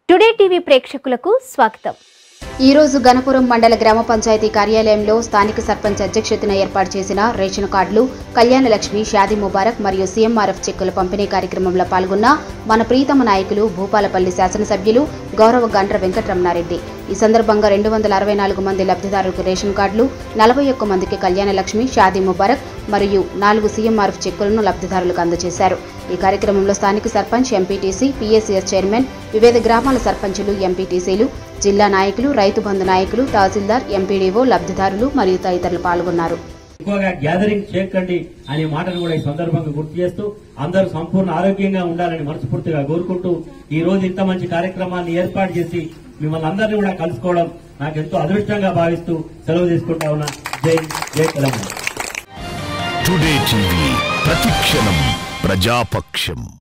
today TV ప్రేక్షకులకు స్వాగతం ఈ రోజు గణపురం మండల గ్రామ పంచాయతీ కార్యాలయంలో స్థానిక సర్పంచ్ అధ్యక్షతన ఏర్పాటు చేసిన రేషన్ కార్డులు కళ్యాణ లక్ష్మి షాదీ ముబారక్ మరియు సీఎంఆర్ఎఫ్ చెక్కుల పంపిణీ కార్యక్రమంలో పాల్గొన్న మన ప్రీతమ నాయకులు భూపాలపల్లి శాసనసభ్యులు గౌరవ గండ్ర వెంకటరమణారెడ్డి ఈ సందర్భంగా రెండు వందల అరవై నాలుగు మంది లబ్ధిదారులకు రేషన్ కార్డులు నలభై ఒక్క మందికి కళ్యాణ లక్ష్మి షాదీ ముబారక్ మరియు నాలుగు సీఎంఆర్ఎఫ్ చెక్కులను లబ్ధిదారులకు అందజేశారు ఈ కార్యక్రమంలో స్థానిక సర్పంచ్ ఎంపీటీసీ పీఎస్సీఎస్ చైర్మన్ వివిధ గ్రామాల సర్పంచులు ఎంపీటీసీలు జిల్లా నాయకులు రైతు బంధు నాయకులు తహసీల్దార్ ఎంపీడీఓ లబ్ధిదారులు మరియు తదితరులు పాల్గొన్నారు ఎక్కువగా గ్యాదరింగ్ చేయకండి అనే మాటను కూడా ఈ సందర్భంగా గుర్తు చేస్తూ అందరూ సంపూర్ణ ఆరోగ్యంగా ఉండాలని మనస్ఫూర్తిగా కోరుకుంటూ ఈ రోజు ఇంత మంచి కార్యక్రమాన్ని ఏర్పాటు చేసి మిమ్మల్ని అందరినీ కూడా కలుసుకోవడం నాకు ఎంతో అదృష్టంగా భావిస్తూ సెలవు తీసుకుంటా ఉన్నా జై జై తెలంగాణ టుడే టీవీ ప్రతిక్షణం ప్రజాపక్షం